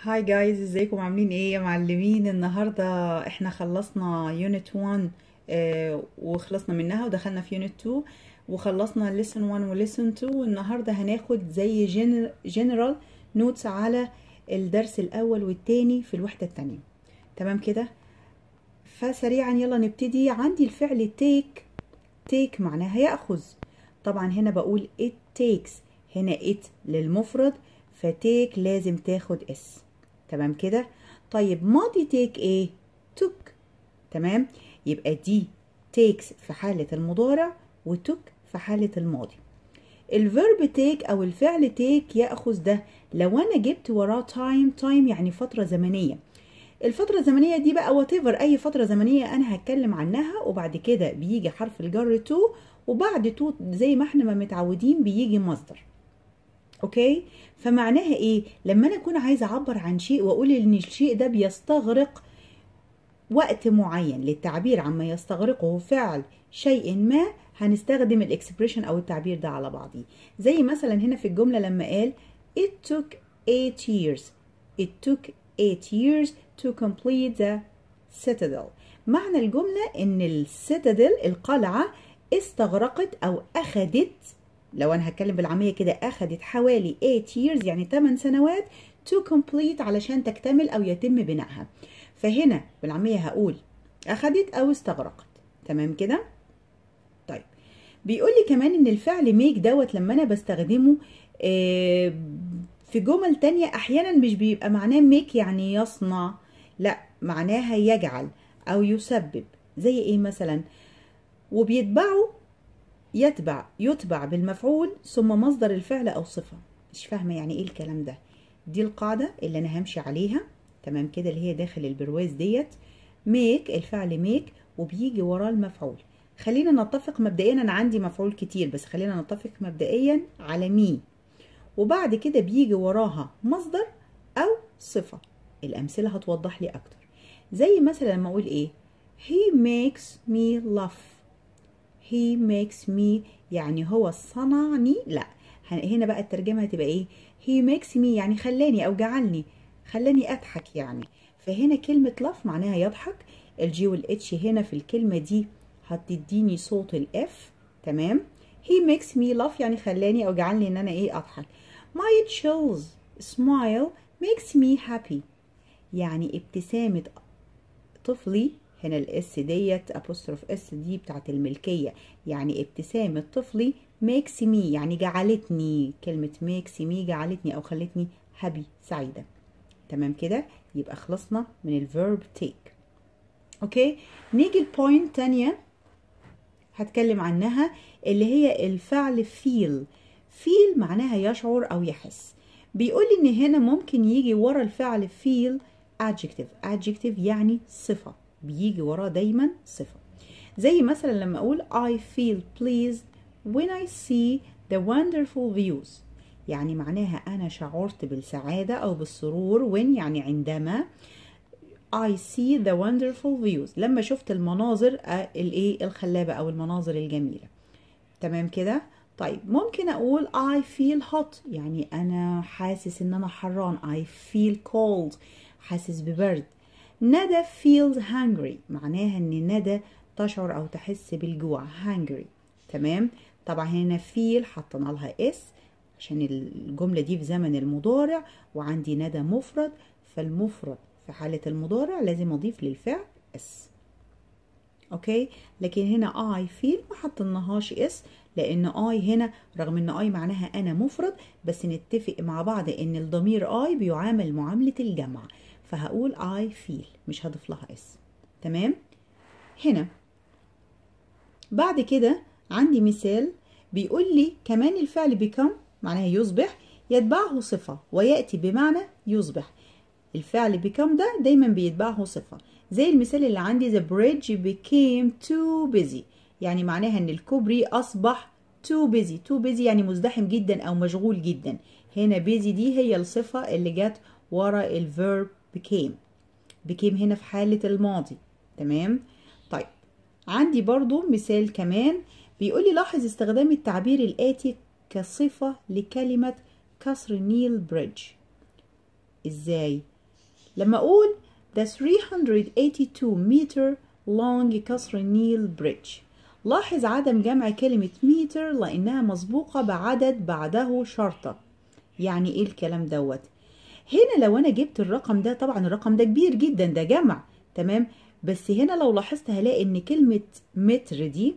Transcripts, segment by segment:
هاي جايز ازيكم عاملين ايه يا معلمين النهارده احنا خلصنا يونت 1 آه وخلصنا منها ودخلنا في يونت 2 وخلصنا ليسن 1 وليسن 2 والنهارده هناخد زي جنرال نوتس على الدرس الاول والتاني في الوحده التانية تمام كده فسريعا يلا نبتدي عندي الفعل take take معناها ياخذ طبعا هنا بقول it takes هنا it للمفرد فتيك لازم تاخد اس تمام كده طيب ماضي تيك ايه took تمام يبقى دي takes في حالة المضارع وتوك في حالة الماضي الفيرب تيك او الفعل تيك ياخذ ده لو انا جبت وراه تايم تايم يعني فترة زمنية الفترة الزمنية دي بقى وات اي فترة زمنية انا هتكلم عنها وبعد كده بيجي حرف الجر تو وبعد تو زي ما احنا ما متعودين بيجي مصدر اوكي فمعناها ايه لما انا اكون عايزه اعبر عن شيء واقول ان الشيء ده بيستغرق وقت معين للتعبير عما يستغرقه فعل شيء ما هنستخدم الاكسبريشن او التعبير ده على بعضيه زي مثلا هنا في الجمله لما قال it took eight years it took eight years to complete the citadel معنى الجمله ان السيتادل القلعه استغرقت او اخذت لو انا هتكلم بالعاميه كده اخذت حوالي 8 years يعني 8 سنوات to complete علشان تكتمل او يتم بنائها فهنا بالعاميه هقول اخذت او استغرقت تمام كده طيب بيقول لي كمان ان الفعل ميك دوت لما انا بستخدمه آه في جمل تانية احيانا مش بيبقى معناه ميك يعني يصنع لا معناها يجعل او يسبب زي ايه مثلا وبيتبعوا يتبع يتبع بالمفعول ثم مصدر الفعل او صفه مش فاهمه يعني ايه الكلام ده دي القاعده اللي انا همشي عليها تمام كده اللي هي داخل البرواز ديت ميك الفعل ميك وبيجي وراه المفعول خلينا نتفق مبدئيا انا عندي مفعول كتير بس خلينا نتفق مبدئيا على مي وبعد كده بيجي وراها مصدر او صفه الامثله هتوضح لي اكتر زي مثلا لما اقول ايه he makes me laugh he makes me يعني هو صنعني لا هنا بقى الترجمة هتبقى ايه he makes me يعني خلاني او جعلني خلاني اضحك يعني فهنا كلمة laugh معناها يضحك الجي والاتش هنا في الكلمة دي هتديني صوت الاف تمام he makes me laugh يعني خلاني او جعلني ان انا ايه اضحك my chills smile makes me happy يعني ابتسامة طفلي هنا الاس ديت ابوستروف اس دي بتاعت الملكيه يعني ابتسامه طفلي ميكس مي يعني جعلتني كلمه ميكس مي جعلتني او خلتني هابي سعيده تمام كده يبقى خلصنا من الفيرب تيك اوكي نيجي البوينت تانية هتكلم عنها اللي هي الفعل فيل فيل معناها يشعر او يحس بيقول لي ان هنا ممكن يجي ورا الفعل فيل adjective adjective يعني صفه بيجي وراه دايما صفة زي مثلا لما أقول I feel pleased when I see the wonderful views يعني معناها أنا شعرت بالسعادة أو بالسرور when يعني عندما I see the wonderful views لما شفت المناظر الايه الخلابة أو المناظر الجميلة تمام كده طيب ممكن أقول I feel hot يعني أنا حاسس إن أنا حران I feel cold حاسس ببرد ندى feels hungry معناها ان ندى تشعر او تحس بالجوع hungry تمام طبعا هنا feel حطينا لها اس عشان الجملة دي في زمن المضارع وعندي ندى مفرد فالمفرد في حالة المضارع لازم اضيف للفعل اس اوكي لكن هنا I feel ما حطيناهاش اس لان اي هنا رغم ان اي معناها انا مفرد بس نتفق مع بعض ان الضمير اي بيعامل معاملة الجمع فهقول I feel مش هضيف لها اس تمام هنا بعد كده عندي مثال بيقول لي كمان الفعل become معناها يصبح يتبعه صفة ويأتي بمعنى يصبح الفعل become ده دايما بيتبعه صفة زي المثال اللي عندي the bridge became too busy يعني معناها ان الكوبري اصبح too busy too busy يعني مزدحم جدا او مشغول جدا هنا busy دي هي الصفة اللي جت ورا الفيرب became became هنا في حالة الماضي تمام طيب عندي برضو مثال كمان بيقول لي لاحظ استخدام التعبير الآتي كصفة لكلمة كسر نيل بريدج ازاي لما أقول the 382 meter long كسر النيل بريدج لاحظ عدم جمع كلمة متر لأنها مسبوقة بعدد بعده شرطة يعني إيه الكلام دوت هنا لو أنا جبت الرقم ده طبعا الرقم ده كبير جدا ده جمع تمام بس هنا لو لاحظت هلاقي إن كلمة متر دي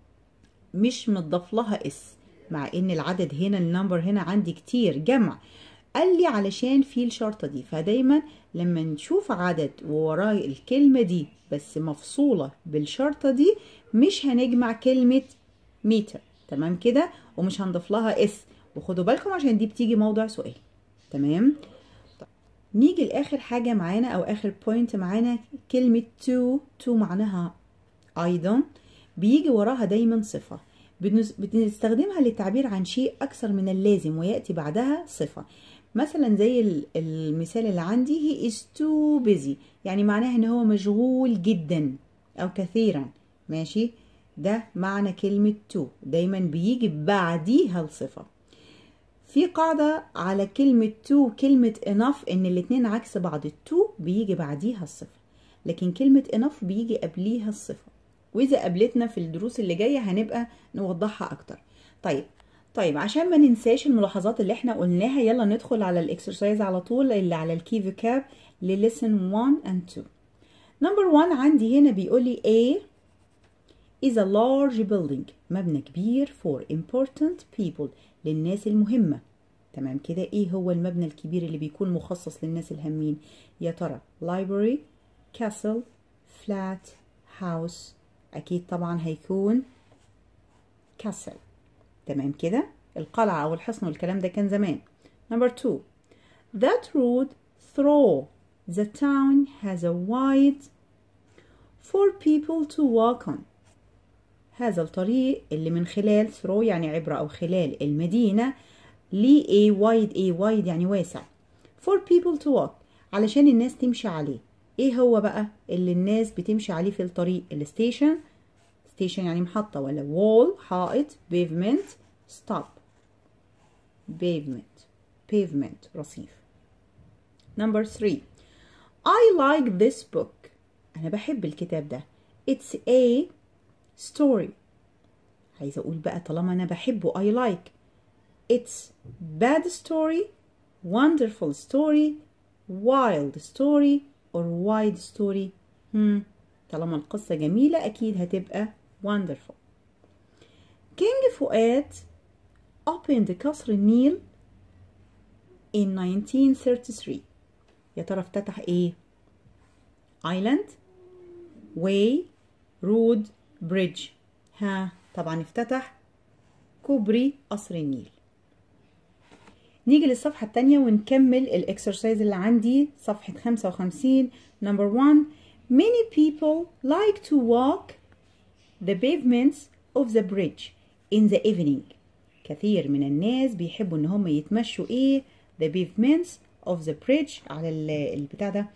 مش متضاف لها اس مع ان العدد هنا النمبر هنا عندي كتير جمع قال لي علشان في الشرطة دي فدايما لما نشوف عدد ووراه الكلمة دي بس مفصولة بالشرطة دي مش هنجمع كلمة متر تمام كده ومش هنضيف لها اس وخدوا بالكم عشان دي بتيجي موضع سؤال تمام طيب. نيجي لاخر حاجة معانا او اخر بوينت معانا كلمة تو تو معناها ايضا بيجي وراها دايما صفة بنستخدمها للتعبير عن شيء أكثر من اللازم ويأتي بعدها صفة مثلا زي المثال اللي عندي he is too busy يعني معناها ان هو مشغول جدا او كثيرا ماشي ده معنى كلمة to دايما بيجي بعديها الصفة في قاعدة على كلمة to كلمة enough ان الاتنين عكس بعض to بيجي بعديها الصفة لكن كلمة enough بيجي قبليها الصفة واذا قابلتنا في الدروس اللي جايه هنبقى نوضحها اكتر طيب طيب عشان ما ننساش الملاحظات اللي احنا قلناها يلا ندخل على الاكسرسايز على طول اللي على الكي فوكاب للسن 1 and 2 نمبر 1 عندي هنا بيقول لي A is a large building مبنى كبير for important people للناس المهمة تمام كده ايه هو المبنى الكبير اللي بيكون مخصص للناس الهامين يا ترى library castle flat house أكيد طبعا هيكون كاسل تمام كده القلعة أو الحصن والكلام ده كان زمان number two that road through the town has a wide for people to walk on هذا الطريق اللي من خلال through يعني عبر أو خلال المدينة ليه a wide a wide يعني واسع for people to walk علشان الناس تمشي عليه ايه هو بقى اللي الناس بتمشي عليه في الطريق الستيشن ستيشن يعني محطة ولا wall حائط pavement stop pavement pavement رصيف number three I like this book أنا بحب الكتاب ده it's a story عايزة أقول بقى طالما أنا بحبه I like it's bad story wonderful story wild story or wide story hmm. طالما القصة جميلة أكيد هتبقى wonderful كينج فؤاد opened قصر النيل in 1933 يا ترى افتتح ايه island way road bridge ها طبعا افتتح كوبري قصر النيل نيجي للصفحة التانية ونكمل الاكسرسايز اللي عندي صفحة 55 number one many people like to walk the pavements of the bridge in the evening كثير من الناس بيحبوا ان هم يتمشوا ايه the pavements of the bridge على البتاع ده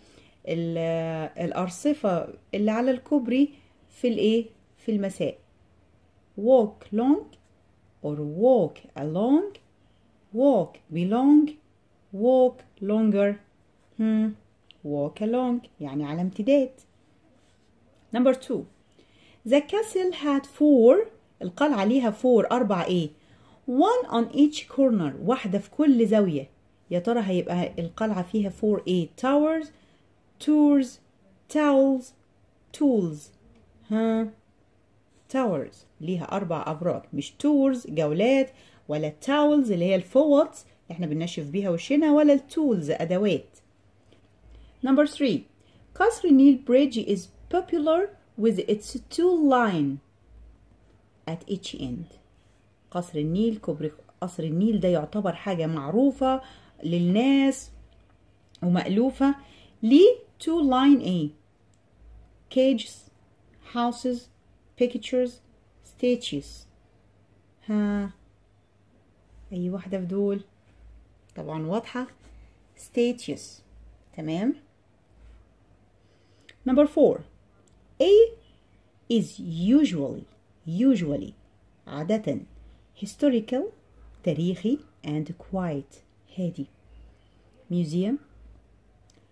الارصفة اللي على الكوبري في الايه في المساء walk long or walk along walk belong walk longer hmm. walk along يعني على امتداد number two the castle had four القلعة ليها four أربع إيه one on each corner واحدة في كل زاوية يا ترى هيبقى القلعة فيها four إيه towers tours towels tools ها towers ليها أربع أبراج مش tours جولات ولا التاولز اللي هي الفوط احنا بننشف بيها وشنا ولا التولز أدوات number three قصر النيل bridge is popular with its two line at each end قصر النيل كوبري قصر النيل ده يعتبر حاجة معروفة للناس ومألوفة ليه two line A cages houses pictures statues ها أي واحدة في دول طبعا واضحة statues تمام number four A is usually usually عادة historical تاريخي and quiet هادي museum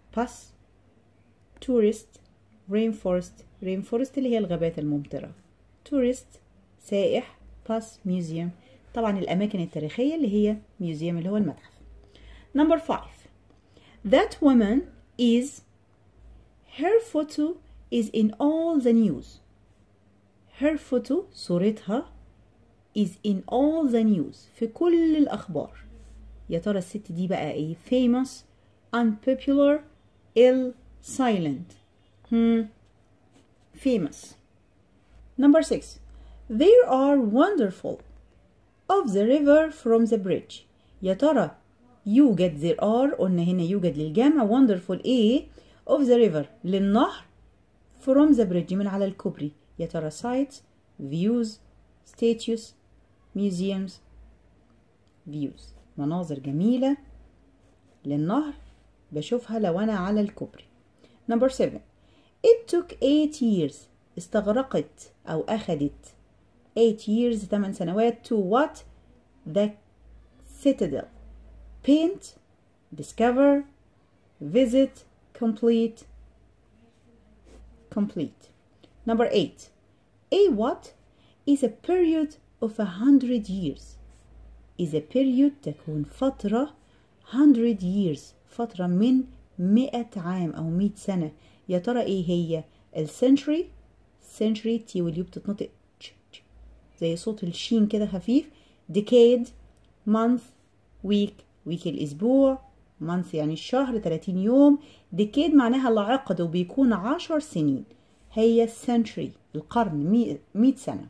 pass tourist rainforest rainforest اللي هي الغابات الممطرة tourist سائح pass museum طبعا الأماكن التاريخية اللي هي museum اللي هو المتحف number five that woman is her photo is in all the news her photo صورتها is in all the news في كل الأخبار يا ترى الست دي بقى ايه famous unpopular ill silent hmm. famous number six there are wonderful of the river from the bridge يا ترى يوجد there are قلنا هنا يوجد للجمع wonderful ايه of the river للنهر from the bridge من على الكوبري يا ترى sites views statues museums views مناظر جميلة للنهر بشوفها لو أنا على الكوبري number seven it took eight years استغرقت أو أخدت eight years 8 سنوات to what the citadel paint discover visit complete complete number eight a what is a period of a hundred years is a period تكون فترة 100 years فترة من 100 عام أو 100 سنة يا ترى إيه هي السنتري سنتري تي واليو بتتنطق تش تش زي صوت الشين كده خفيف decade month week week الأسبوع month يعني الشهر 30 يوم decade معناها العقد وبيكون 10 سنين هي century القرن 100 سنة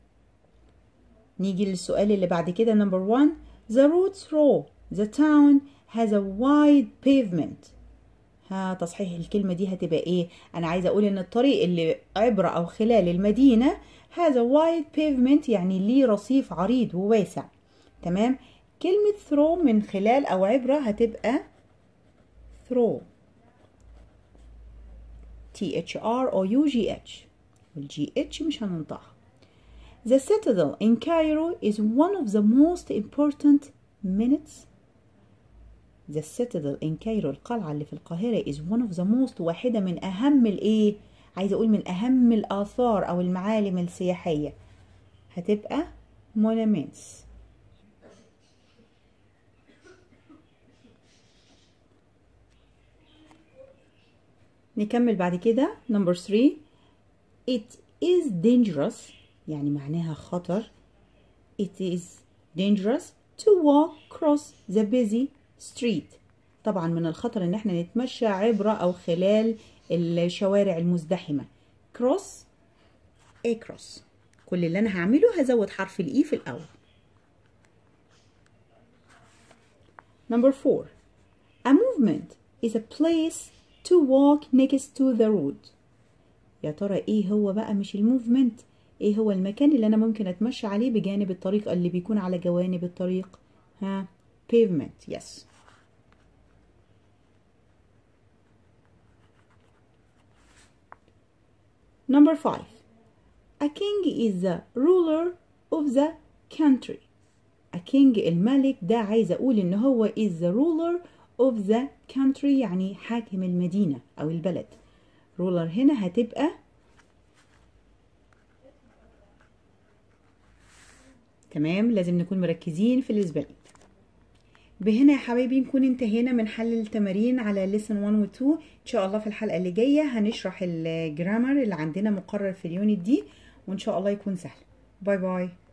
نيجي للسؤال اللي بعد كده number one the road through the town has a wide pavement ها تصحيح الكلمة دي هتبقى ايه انا عايزة اقول ان الطريق اللي عبر او خلال المدينة has a wide pavement يعني ليه رصيف عريض وواسع تمام كلمة through من خلال او عبر هتبقى through T H R O U G H والجي اتش مش هننطقها The citadel in Cairo is one of the most important minutes. The citadel in Cairo القلعة اللي في القاهرة is one of the most واحدة من أهم الإيه؟ عايزة أقول من أهم الآثار أو المعالم السياحية. هتبقى monuments. نكمل بعد كده number 3 it is dangerous يعني معناها خطر it is dangerous to walk cross the busy street طبعا من الخطر ان احنا نتمشى عبر او خلال الشوارع المزدحمة cross across كل اللي انا هعمله هزود حرف الاي في الاول number four a movement is a place to walk next to the road يا ترى ايه هو بقى مش الموفمنت ايه هو المكان اللي انا ممكن اتمشى عليه بجانب الطريق اللي بيكون على جوانب الطريق ها pavement yes number five a king is the ruler of the country a king الملك ده عايز اقول ان هو is the ruler of the country يعني حاكم المدينة او البلد ruler هنا هتبقى تمام لازم نكون مركزين في السبيلنج بهنا يا حبايبي نكون انتهينا من حل التمارين على lesson 1 و 2 ان شاء الله في الحلقه اللي جايه هنشرح الجرامر اللي عندنا مقرر في اليونت دي وان شاء الله يكون سهل باي باي